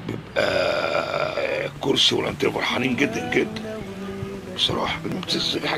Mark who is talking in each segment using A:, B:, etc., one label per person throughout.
A: بيبقى كرسي والانتري فرحانين جدا جدا بصراحه بنبتز حاجه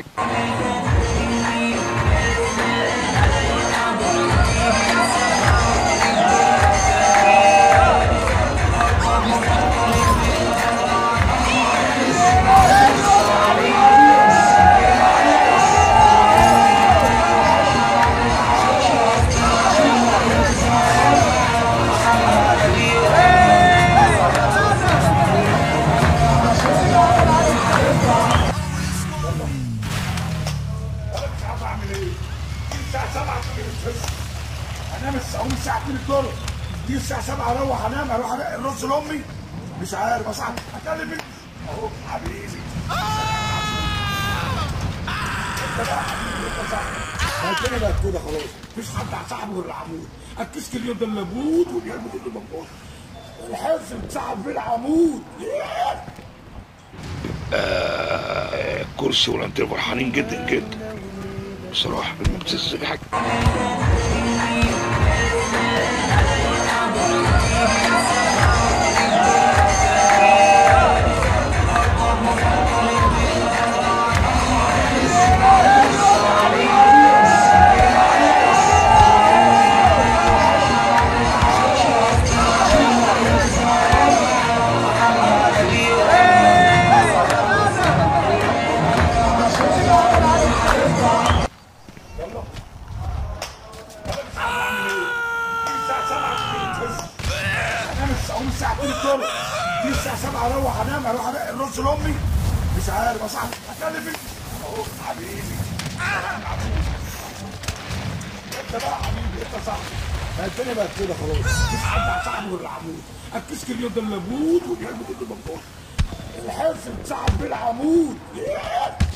B: مش عارف اعمل ايه الساعة 7 انام الساعة اقوم الساعة 2 الظهر دي الساعة 7 اروح انام اروح ألاقي الرز لامي مش عارف اصحى اكلم مين؟ اهو حبيبي انت بقى حبيبي انت صح الدنيا بقت كده خلاص مفيش حد على صاحبه غير العمود الكيس اليوم ده اللابود واليوم ده اللابود الحرص بتسحب فيه العمود
A: كرسي والانتري فرحانين جدا جدا بصراحه بنبتز حاجه
B: الساعة 7 انام الساعة اقوم الساعة 2 الظهر دي الساعة 7 اروح انام اروح الاقي الرز لامي مش عارف اصحى اكلم مين؟ اهو حبيبي انت بقى حبيبي انت صح الدنيا بقت كده خلاص مفيش حد على صاحبه غير العمود الكيس اليوم ده اللابود واليوم ده اللابود الحرص بتسحب فيه العمود